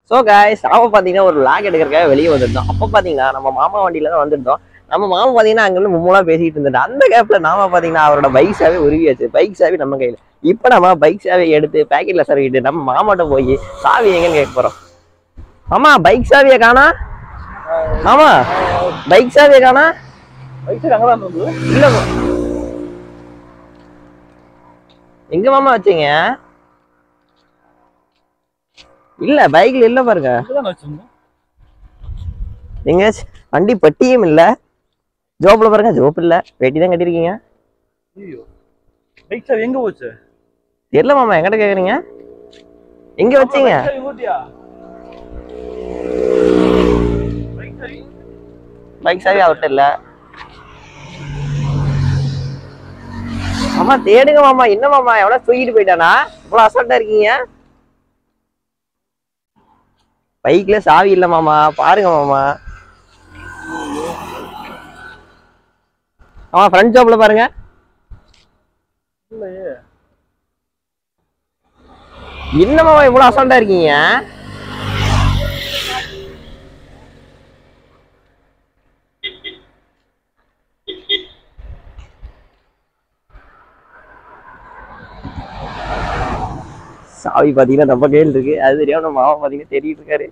so guys நாம பார்த்தீங்கன்னா ஒரு லாக் எடுக்கிறதுக்காக வெளியே வந்திருந்தோம் அப்போ பார்த்தீங்கன்னா நம்ம மாமா வண்டியில தான் வந்திருந்தோம் நம்ம மாமா பார்த்தீங்கன்னா அங்கிருந்து மும்மூலா பேசிட்டு இருந்தோம் அந்த கேப்ல நாம பார்த்தீங்கன்னா அவரோட பைக் சாவி உருவியாச்சு பைக் சாவி நம்ம கையில் இப்போ நம்ம பைக் சாவி எடுத்து பேக்கெட்ல சர்விட்டு நம்ம மாமாட்ட போய் சாவி எங்கன்னு கேட்க போறோம் மாமா பைக் சாவியை காணா மாமா பைக் சாவியை காணா பைக் அங்கதான் இருந்தது இல்ல மா- எங்க மாமா வச்சீங்க இல்ல பைக்ல இல்ல பாருங்க அங்கதான் வச்சிருந்தோம் எங்க வண்டி பெட்டியும் இல்ல ஜோப்ல பாருங்க ஜோப் இல்ல வெட்டி தான் கட்டிருக்கீங்க ஐயோ பைக் சாவி எங்க போச்சு தெரியல மாமா எங்கிட்ட கேக்குறீங்க எங்க வச்சீங்க பைக் சாவி ஓட்டியா பைக் சாவி பைக் சாவி அவர்கிட்ட இல்ல மாமா தேடுங்க மாமா என்ன மாமா எவ்வளவு தூக்கிட்டு போயிட்டானா இவ்வளவு அசால்ட்டா இருக்கீங்க பைக்ல சாவி இல்ல மாமா பாருங்க மாமா ஆமா ஃப்ரண்ட் ஜாப்ல பாருங்க இல்லையே என்ன மாமா இவ்வளவு அசால்ட்டா இருக்கீங்க சாவி பாத்தீங்கன்னா நம்ம கையில் இருக்கு அது தெரியாம நம்ம மாமா பாத்தீங்கன்னா தேடிட்டு இருக்காரு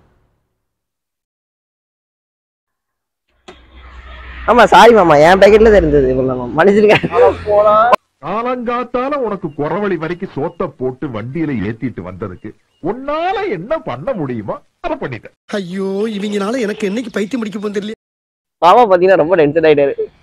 ஆமா சாரி மாமா என் பேக்கெட்ல தெரிஞ்சது இவ்வளவு மன்னிச்சிருக்கேன் போலாம் காலங்காத்தால உனக்கு குறவழி வரைக்கும் சோத்த போட்டு வண்டியில ஏத்திட்டு வந்ததுக்கு உன்னால என்ன பண்ண முடியுமோ அதை பண்ணிட்டேன் ஐயோ இவங்கனால எனக்கு என்னைக்கு பைத்தியம் முடிக்க போகுது தெரியல மாமா பாத்தீங்கன்னா ரொம்ப டென்ஷன் ஆயிட்டாரு